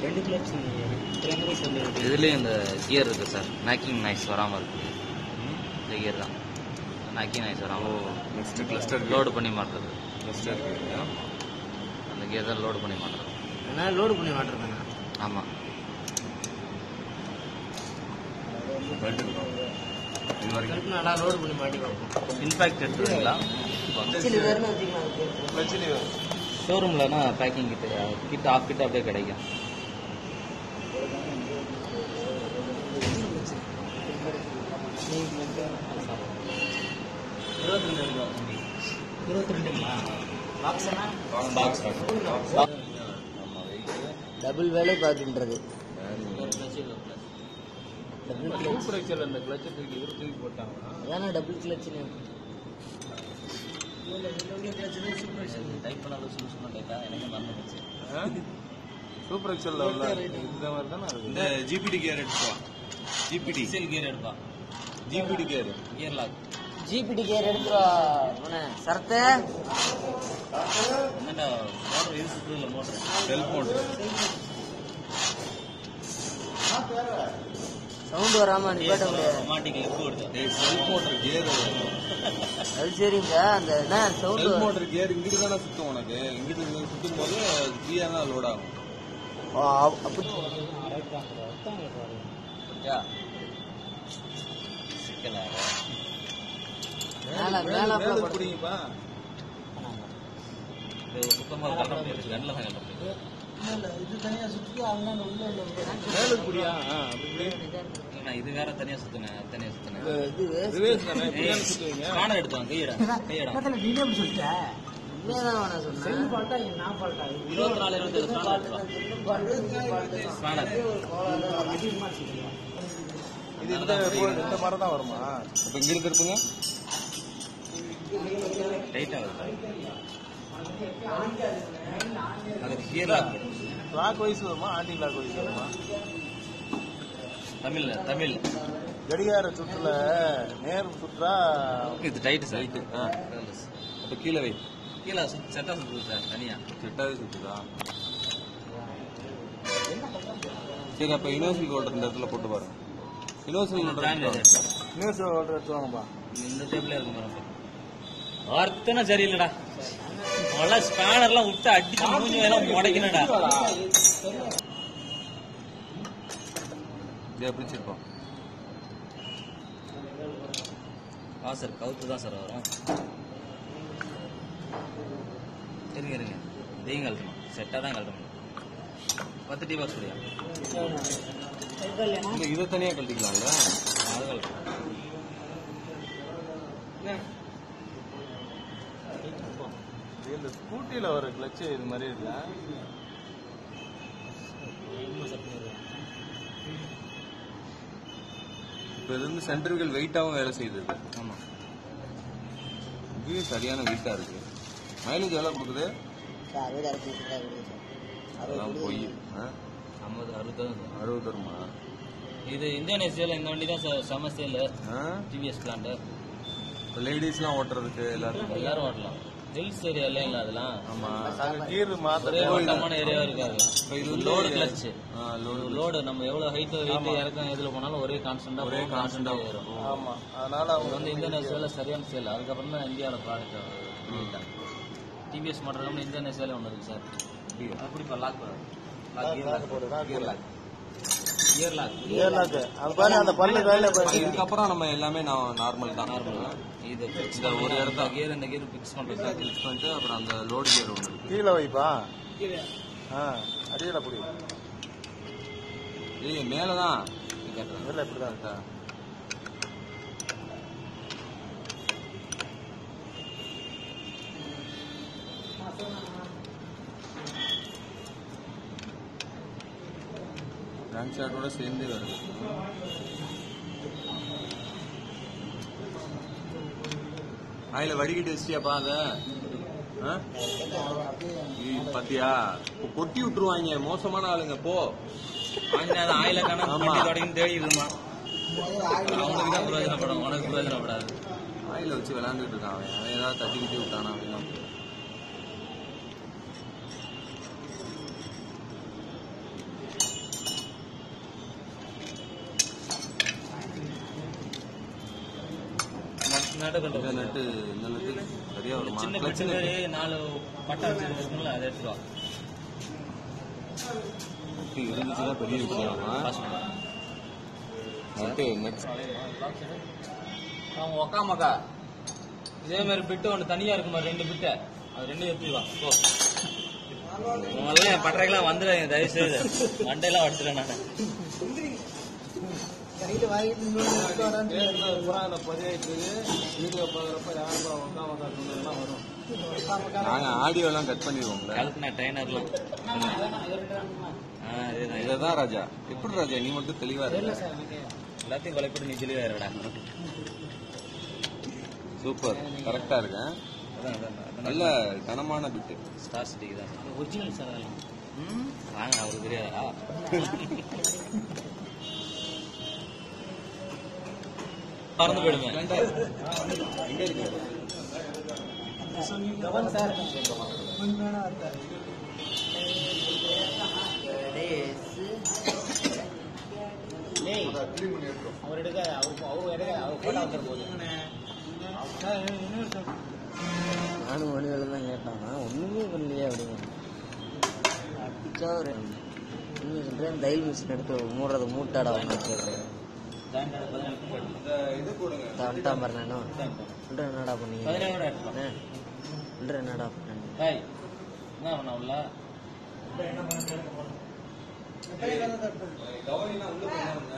ரெண்டு clubs primary secondary இதுலேயும் இந்த கியர் இருக்குது சார் நாக்கிங் நாய்ஸ் வராமல் இருக்குது இந்த கியர் தான் நாக்கிங் நாய்ஸ் வராமல் நெக்ஸ்ட் கிளஸ்டர் லோடு பண்ணி மாட்டுறது கிளஸ்டர் அந்த கியர் தான் லோடு பண்ணி மாட்டுறது நான் லோடு பண்ணி மாட்டுறேன் ஆமாம் பெல்ட் இருக்கும் இது வரைக்கும் நல்லா லோடு பண்ணி மாட்டி பார்ப்போம் இன்ஃபேக்ட் எடுத்துருங்களா சரி வேறு வச்சுக்கலாம் பிரச்சனை ஷோரூம்லனா பேக்கிங் கிட்ட கிட்ட ஆஃப் கிட்ட அப்படியே கிடைக்கும் இருபத்தி ரெண்டு இருபத்தி ரெண்டுங்களா பாக்ஸ்னா பாக்ஸ் டபுள் வேலை பார்க்கின்றது சூப்பர் எக்ஸல் அந்த கிளச்சை தூக்கி இவர் தூக்கி போட்டாங்கன்னா ஏன்னா டபுள் கிளச்சுன்னு டைப் பண்ணாலும் சொல்லு சொன்ன டைட்டா எனக்கு மறந்து போச்சு சூப்பர் எக்ஸல்ல உள்ள இந்த மாதிரி தானே இருக்கு இந்த ஜிபிடி கியர் எடுத்துக்கோ ஜிபிடி டீசல் கியர் எடுப்பா GPT gear gear lock GPT gear எடுத்துருவா அவனே சரத்து என்னடா மோட்டர் இது சுற்றுல மோட்டர் செல்ஃப் மோட்டர் சவுண்ட் வராம நிப்பாட்ட முடியாது ஆட்டோமேட்டிக் லிஃப்ட் வருது டேய் செல்ஃப் மோட்டர் கியர் அது சரிங்க அந்த என்ன சவுண்ட் செல்ஃப் மோட்டர் கியர் இங்கிட்டு தானே சுத்தும் உனக்கு இங்கிட்டு இருந்து சுத்தும் போது ஃப்ரீயா தான் லோட் ஆகும் அப்படி புரிஞ்சா சிக்கலா மேல மேல மேல புடிங்கப்பா இது சுத்தமாக கட்ட முடியாது கண்ணில் தான் கட்ட முடியாது மேல புடியா ஆ, அப்படி புடி. நான் இது வேற தனியா சுத்தினேன் தனியா சுத்தினேன் இது ரிவேஸ் தானே இப்படியா சுத்துவீங்க ஸ்கானர் எடுத்தாங்க கையிடா கையிடா உண்மையதான் அவனை சொன்னேன் இருபத்தி நாலு இருபத்தி ஸ்கானர் இது இந்த இந்த மரம் தான் வருமா இப்ப இங்க திருப்புங்க டைட்டா வருது அது கியர் லாக் கிளாக் வைஸ் வருமா ஆன்டி கிளாக் வைஸ் வருமா தமிழ்ல தமிழ் கடிகார சுற்றுல நேர் சுற்றா இது டைட் சார் அப்ப கீழே வை கீழே செட்டா சுத்துது சார் தனியா செட்டாவே சுற்றுதா சரி அப்ப யூனிவர்சல் ஹோல்டர் இந்த இடத்துல போட்டு பாருங்க யூனிவர்சல் Brand ஹோல்டர் இது. யூனிவர்சல் ஹோல்டர் எடுத்துவாங்கப்பா இந்த டேபிளே இருக்கும் பாருங்க வார்த்தனை சரியில்லடா அவெல்லாம் ஸ்பேனர்லாம் விட்டு அடிச்சு மூஞ்சி எல்லாம் முடைக்கணும்டா இதை எப்படி வச்சிருப்போம் ஆ சார் கவுத்து தான் சார் வரும் இருங்க இருங்க இதையும் கழட்டணும் செட்டாக தான் கழட்டணும் பத்து டீ பாக்ஸ் முடியும் இல்ல இதை தனியா கழட்டிக்கலாம்ல அது கழட்டணும் இது இந்த ஸ்கூட்டில வர கிளச்சு இது மாதிரி இல்ல இப்போ இது வந்து சென்ட்ரிபிகல் வெயிட்டாவும் வேலை செய்யுது இது. ஆமாம் இதுவே சரியான வெயிட்டா இருக்கு மைலேஜ் எவ்வளவு கொடுக்குது அறுபது அறுபது அதெல்லாம் போய் ஐம்பது அறுபது அறுபது வருமா இது இந்தோனேசியாவில் இந்த வண்டி தான் சார் செம சேல் ஆ? டிவிஎஸ் பிளான்ட்டு இப்போ லேடிஸ்லாம் ஓட்டுறதுக்கு எல்லாருக்கும் எல்லாரும் ஓட்டலாம் ஹில்ஸ் ஏரியா இல்லைங்களா அதெல்லாம் ஆமா நாங்க கீர் ஒரே மாத்த ஓட்டமான ஏரியாவும் இருக்காது இப்போ இது வந்து லோடு கிளச் லோடு லோடு நம்ம எவ்வளவு ஹைட் வெயிட் இறக்கம் எதுல போனாலும் ஒரே கான்ஸ்டன்டா ஒரே கான்ஸ்டன்டா கான்ஸ்டன்டா ஏறும் ஆமா அதனால இது அவங்க வந்து இந்தோனேசியாவில் சரியான சேல் அதுக்கப்புறம் தான் இந்தியாவில் ப்ராடக்ட் டிவிஎஸ் மாடல் நம்ம இந்தோனேசியாவில் ஒன்று இருக்கு சார் அப்படி இப்போ lock gear lock gear lock ஏழாக்கு அது பாரு அந்த பல்லு வேலை இதுக்கப்புறம் நம்ம எல்லாமே நார்மல் தான் நார்மல் இது இந்த ஒரு இடத்த கியர் இந்த கியர் ஃபிக்ஸ் பண்ணுறது கிளிக் பண்ணிட்டு அப்புறம் அந்த லோடு கியர் ஒன்று இருக்கு கீழே வைப்பா ஆ அடியில் அப்படி ஏய் மேலே தான் இல்லை இப்படி தான் இருக்கா ரன் ஷாட்டோட சேர்ந்து வருது ஆயில வடிகட்டி வச்சிட்டியாப்பா அத ஆ? ஏய், பாத்தியா இப்ப கொட்டி விட்டுருவாங்க மோசமான ஆளுங்க போ வாங்கினா ஆயில காண ஆமா. வண்டி தொடங்கி தேடி இருமா அவனுக்கு தான் பிரயோஜனப்படும் உனக்கு பிரயோஜனப்படாது ஆயில வச்சு விளையாண்டுட்டு இருக்கான் அவன் அவன் ஏதாவது தட்டி கிட்டி விட்டானா அப்படின்னா நட்டு இந்த கட்டு நட்டு இந்த நட்டு சரியா வருமா சின்ன கிளச் பிட்டு நட்டு மாதிரி நாலு பட்டா வச்சுருக்கோம்ல அதை எடுத்துருவா நட்டு இருந்துச்சுன்னா பெரிய விஷயம் பாஸ் பண்ணு. நட்டு நட்டு அவன் உக்காமக்கா இதே மாதிரி பிட்டு ஒன்று தனியா இருக்குமா ரெண்டு பிட்டு அது ரெண்டும் எடுத்துவா போ உங்களெல்லாம் பட்டறைக்கெல்லாம் வந்துடுறாங்க தயவு செய்து மண்டையெல்லாம் வச்சுட்டேன் நான் கையில வாங்கிட்டு இன்னொன்னு எடுத்து வரான்னு நாங்க ஆடியோ எல்லாம் கட் பண்ணிடுவோம்ல கலத்தின ட்ரைனர்லாம் ஆ அதேதான் இது இதுதான் ராஜா எப்படி ராஜா நீ மட்டும் தெளிவா இருக்க எல்லாத்தையும் கொலைப்பட்டு நீ தெளிவாயிருடா சூப்பர் கரெக்டா இருக்கேன் அதான் அதான் அதான் நல்ல கனமான பிட்டு ஸ்டார் சிட்டிக்கு தான் ஒரிஜினல் சார் அதெல்லாம் வாங்க அவருக்கு தெரியாதா பறந்து போயிடுமே எங்க இருக்கு அவர் எடுக்க அவர் அவர் எடுக்க அவர் போட்டா வந்துட போகுது நானும் மணிவேல தான் கேட்டான் ஒண்ணுமே பண்ணலையே அப்படிங்க அடிச்சா ஒரு உண்மை சொல்றேன் தையல் மிஷின் எடுத்து மூடுறது மூட்டாடா ஒன்று சொல்றேன் இந்த இது போடுங்க வந்துட்டான் பாரு நானும் சொல்றேன் என்னடா பண்ணீங்க பதினேழு எடுத்துக்கலாம் ஆ. சொல்றேன் என்னடா பண்ணீங்க டேய் என்ன பண்ண உள்ள கவனிலாம் உள்ள போனாருங்க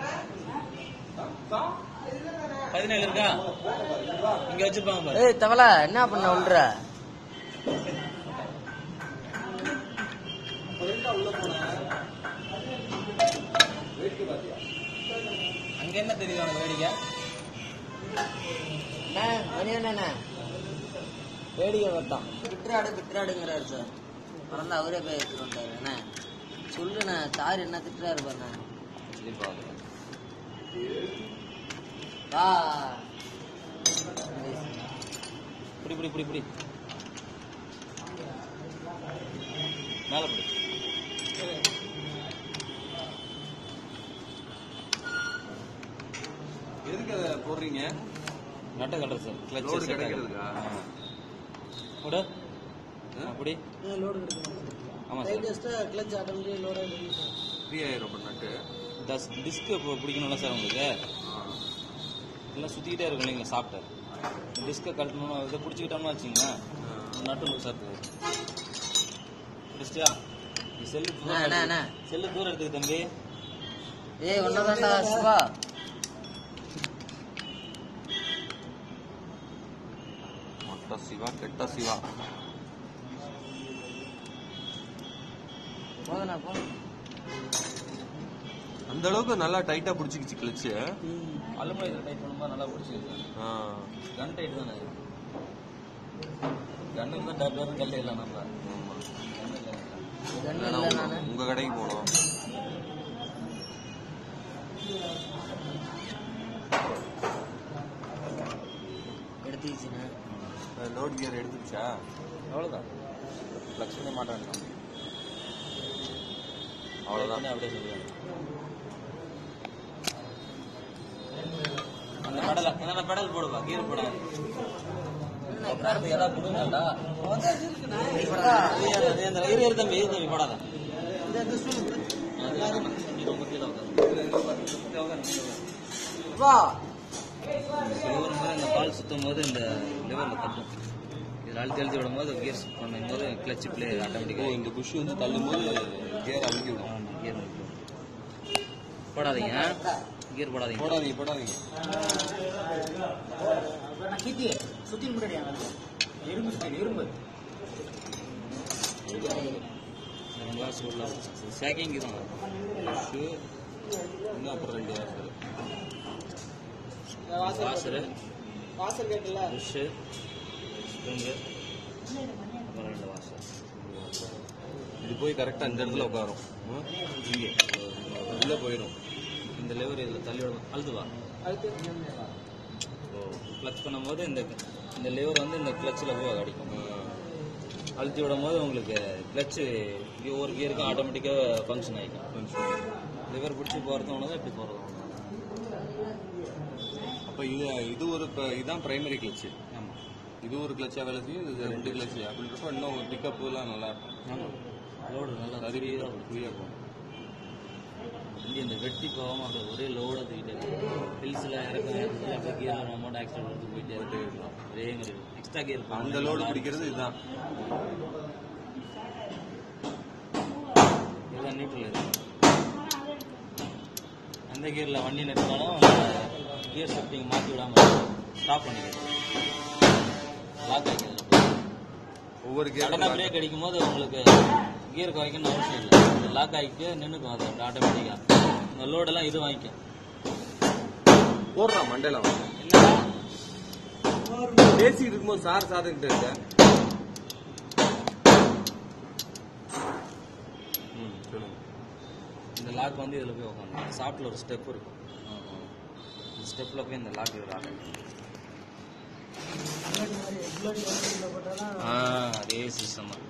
பதினேழு இருக்கா இங்க வச்சிருப்பாங்க பாரு ஏய் தவளை என்ன பண்ண உள்ற அங்க என்ன தெரியுது உனக்கு வேடிக்கை மணியண்ணா வேடிக்கை வட்டம் பிட்ராடு பிட்ராடுங்கிறாரு சார் பிறந்த அவரே போய் எடுத்துட்டு வந்தாரு என்ன சொல்லுண்ணே சார் என்ன திட்டுறாரு பாருண்ணே வா புடி புடி புடி புடி மேல புடி எதுக்கு அதை போடுறீங்க நட்ட கட்டுறது சார் கிளச் Load கிடைக்கிறதுக்கா? விடு அப்படி லோடு கிடைக்கும் ஆமா சார் லேட்டஸ்ட்டாக கிளச் ஆட்டோமேட்டிக் லோடு ஃப்ரீ ஆயிரும் அப்ப நட்டு டஸ் டிஸ்க் பிடிக்கணும்ல சார் உங்களுக்கு எல்லாம் சுற்றிக்கிட்டே இருக்கும் இல்லைங்களா சாஃப்ட்வேர் டிஸ்கை கழட்டணும் இதை பிடிச்சிக்கிட்டோம்னு வச்சுங்களேன் நட்டு லூஸ் ஆகுது பிடிச்சியா நீ செல்லு அண்ணா, அண்ணா, அண்ணா. செல்லு தூரம் எடுத்துக்கு தம்பி ஏய் ஒன்னதாண்டா சிவா மொத்த சிவா கெட்ட சிவா போதுண்ணா போதும் அந்த அளவுக்கு நல்லா டைட்டா பிடிச்சிக்கிச்சு கிளச்சு அலுமினியத்தில் டைட் பண்ணும்போது நல்லா பிடிச்சிருக்கு கன் டைட் தானே கண்ணுக்கு தான் டர் டர்னு கல்ல இல்லை நம்ம கண்ணு இல்லை நானு உங்க கடைக்கு போனோம் எடுத்துக்கிச்சுண்ணே லோட் கியர் எடுத்துச்சா அவ்வளோதான் ஃப்ளக்ஸ் பண்ணி மாட்டாங்க அவ்வளவுதான் அப்படியே சொல்லுவாங்க அந்த பெடல அந்த பெடல் போடுவா கீர் போட ஏதாவது கொடுங்கடா இரு இரு தம்பி இரு தம்பி போடாத நீ ரொம்ப கீழே உட்காரு. வா ஒவ்வொரு முறை இந்த பால் சுத்தும் போது இந்த லிவரில் தப்பும் இதில் அழுத்தி அழுத்தி விடும் போது கியர்ஸ் பண்ணும் போது கிளச் பிளே ஓ ஆட்டோமேட்டிக்காக இந்த புஷ் வந்து தள்ளும் போது கியர் அமுக்கி விடும் கியர் போடாதீங்க கியர் போடாதீங்க போடாதீங்க போடாதீங்க கீர்த்தி சுத்தி முன்னாடி இரும்பு ஸ்டைல் இரும்பு நல்லா சொல்லலாம் சேக்கிங் தான் புஷ் இன்னும் அப்புறம் ரெண்டு வாசல் வாசரு வாசல் கேட்கல புஷ்ஷு ஸ்ப்ரிங்கு அப்புறம் ரெண்டு வாசர் இது போய் கரெக்டா இந்த இடத்துல உட்காரும் ம்? இங்கே உள்ள போயிடும் இந்த லெவர் இதில் தள்ளி விடும் அழுது வா கிளச் பண்ணும்போது இந்த இந்த லிவர் வந்து இந்த கிளச்சில் போய் அடிக்கும் அழுத்தி விடும் போது உங்களுக்கு கிளச்சு ஒரு கியருக்கு ஆட்டோமேட்டிக்காக ஃபங்க்ஷன் ஆகிக்கும் லிவர் பிடிச்சி போகிறது ஒன்று தான் இப்படி போகிறது ஒன்று அப்ப இது இது ஒரு இப்ப இதுதான் பிரைமரி கிளச் ஆமா இது ஒரு கிளச்சா வேலை செய்யும் இது ரெண்டு கிளச் அப்படின்றப்ப இன்னும் பிக்கப் எல்லாம் நல்லா இருக்கும் ஆமா லோடு நல்லா அது ஃப்ரீயாக ஃப்ரீயா இருக்கும் வண்டி அந்த வெட்டி போகாம அப்படியே ஒரே லோட தூக்கிட்டு ஹில்ஸ்ல இறக்கம் ஏறதுல அப்படியே கியர் அமௌண்ட் ஆக்சிடென்ட் எடுத்து போயிட்டே இருக்கலாம் ஒரே மாதிரி எக்ஸ்ட்ரா கியர் அந்த லோடு பிடிக்கிறது இதுதான் இதுதான் நியூட்ரல் இருக்கு அந்த கியர்ல வண்டி நிறுத்தினாலும் கியர் ஷிஃப்டிங் மாற்றி விடாம ஸ்டாப் பண்ணிக்கிறது லாக் ஆகிக்கிறது ஒவ்வொரு சடனாக கேரும் பிரேக் அடிக்கும் போது உங்களுக்கு கியர் குறைக்கணும்னு அவசியம் இல்லை இது லாக் ஆகிட்டு நின்றுக்கும் அது ஆட்டோமேட்டிக்காக இந்த லோடெல்லாம் இது வாங்கிக்கும் போடுறான் மண்டேல அவன் என்னடா பேசிட்டு இருக்கும்போது சார் சார்ன்ட்டு இருக்க ம் சொல்லுங்க இந்த லாக் வந்து இதில் போய் உட்காந்து சாப்பிட்ல ஒரு ஸ்டெப் இருக்கும் இந்த ஸ்டெப்பில் போய் இந்த லாக் இது லாக் ஆகிடும் ஆ அதே சிஸ்டம் தான்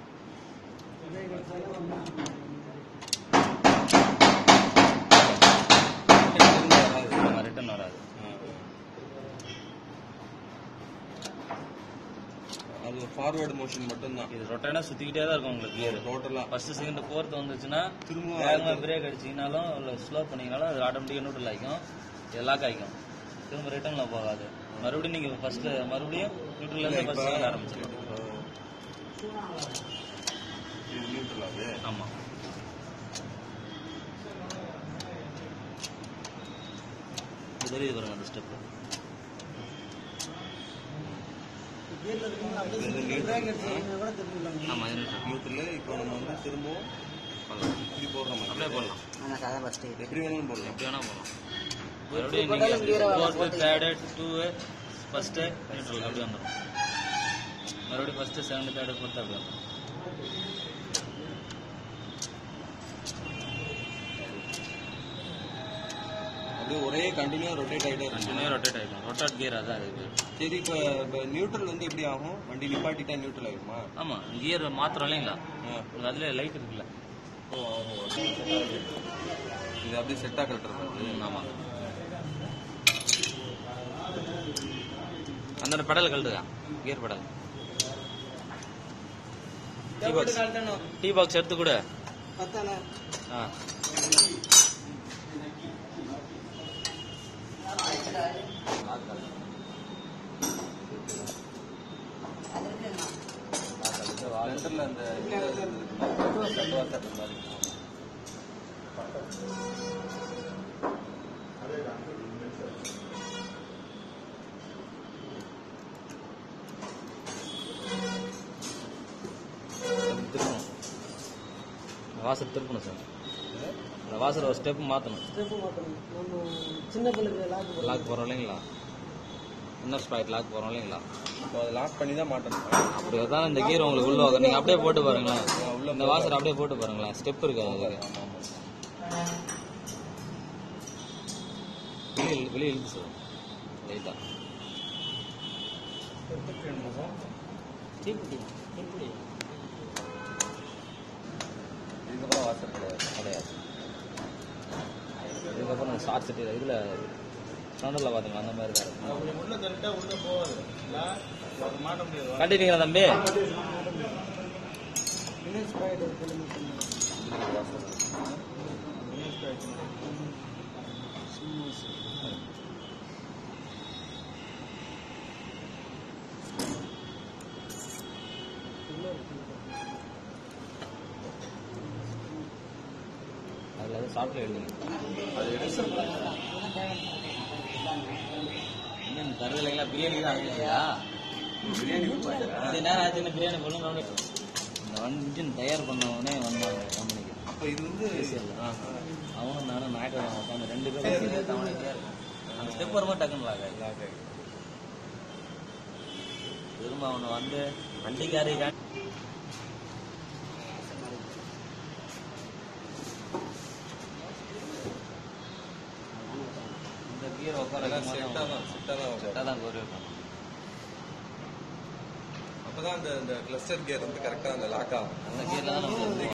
ரிட்டன் வராது அது ஃபார்வர்டு மோஷன் மட்டும்தான் இது ரொட்டேனா சுத்திக்கிட்டே தான் இருக்கும் உங்களுக்கு கியர் டோட்டலா ஃபர்ஸ்ட் செகண்ட் ஃபோர்த் வந்துச்சுன்னா திரும்ப வேகமாக பிரேக் அடிச்சிங்கனாலும் இல்லை ஸ்லோ பண்ணிங்கனாலும் அது ஆட்டோமேட்டிக்காக நியூட்ரல் ஆகிக்கும் இது லாக் ஆகிக்கும் திரும்ப ரிட்டர்ன்ல போகாது மறுபடியும் நீங்க ஃபர்ஸ்ட் மறுபடியும் நியூட்ரல்ல இருந்து ஃபர்ஸ்ட் செகண்ட் ஆரம்பிச்சிடலாம் இது நியூட்ரல் அது ஆமா இது தெரியுது பாருங்க அந்த ஸ்டெப் இது நியூட்ரல் ஆமா இது neutral. நியூட்ரல் இப்போ நம்ம வந்து திரும்பவும் இப்படி போடுற மாதிரி அப்படியே போடலாம் ஆனால் சாதா ஃபஸ்ட்டு எப்படி வேணாலும் போடலாம் எப்படி வேணா போடலாம் மறுபடியும் நீங்க fourth third two first neutral அப்படி வந்துடும் மறுபடியும் ஃபர்ஸ்ட் செகண்ட் தேர்டு ஃபோர்த் அப்படி வந்துடும் அப்படியே ஒரே கண்டினியூ ரொட்டேட் ஆகிட்டே இருக்கும் கண்டினியூ ரொட்டேட் ஆகிடும் ரொட்டேட் கியர் அதான் அதுக்கு சரி இப்போ இப்போ நியூட்ரல் வந்து எப்படி ஆகும் வண்டி நிப்பாட்டிட்டா நியூட்ரல் ஆகுமா ஆமா கியர் மாத்திரம் இல்லைங்களா ஆ. உங்களுக்கு அதுல லைட் இருக்குல்ல ஓ ஓ, ஓ. இது அப்படியே செட்டாக கட்டுறது அது ம், ஆமா அந்த பெடல் கழட்டுங்க gear pedal T box T box எடுத்து கூட ஆ சென்டரில் அந்த திருப்பணும் இந்த வாசல் திருப்பணும் சார் இந்த வாசல் ஒரு ஸ்டெப் மாற்றணும் சின்ன பிள்ளைக்கு லாக் லாக் போகிறோம் இல்லைங்களா இன்னர் ஸ்பாய்ட் லாக் போகிறோம் இல்லைங்களா இப்போ அதை லாக் பண்ணி தான் மாட்டணும் அப்படி தான் இந்த கீர் உங்களுக்கு உள்ள உட்காந்து நீங்கள் அப்படியே போட்டு பாருங்களேன் இந்த வாசல் அப்படியே போட்டு பாருங்களேன் ஸ்டெப் இருக்காது அதுக்கு வெளியே வெளியே இழுத்து சார் லைட்டாக இதுக்கப்புறம் வாசல் கிடையாது கிடையாது இதுக்கப்புறம் ஷார்ட் செட் இதில் ஸ்டாண்டர்டில் பார்த்தீங்களா அந்த மாதிரி தான் இருக்கும் உள்ள கரெக்டாக உள்ள போகாது மாட்ட முடியாது கண்டிப்பீங்களா தம்பி அதில் வந்து சாப்பிட்டு எழுதுங்க அது எடுத்து என்ன தருது இல்லைங்களா பிரியாணி தான் அனுப்பிச்சியா பிரியாணி கொடுப்பாங்க இது நேரம் ஆச்சு என்ன பிரியாணி பண்ணுங்க அப்படின்னு இந்த வண்டி தயார் பண்ணவனே வந்தாங்க கம்பெனிக்கு அப்போ இது வந்து ஆ, ஆ. அவனும் நானும் ஞாயிற்றுக்கிழமை உட்காந்து ரெண்டு பேரும் தவணைக்கே இருக்கும் அந்த ஸ்டெப் வரும்போது டக்குன்னு லாக் ஆகி லாக் ஆகி. திரும்ப அவனை வந்து வண்டிக்காரி இந்த கீரை உட்கார அதெல்லாம் செட்டாக தான் செட்டாக தான் வரும். செட்டாக தான் கோரி வைப்பான் அப்பதான் அந்த இந்த கிளஸ்டர் கியர் வந்து கரெக்டாக அந்த லாக் ஆகும் அந்த கீரில் தான் நம்ம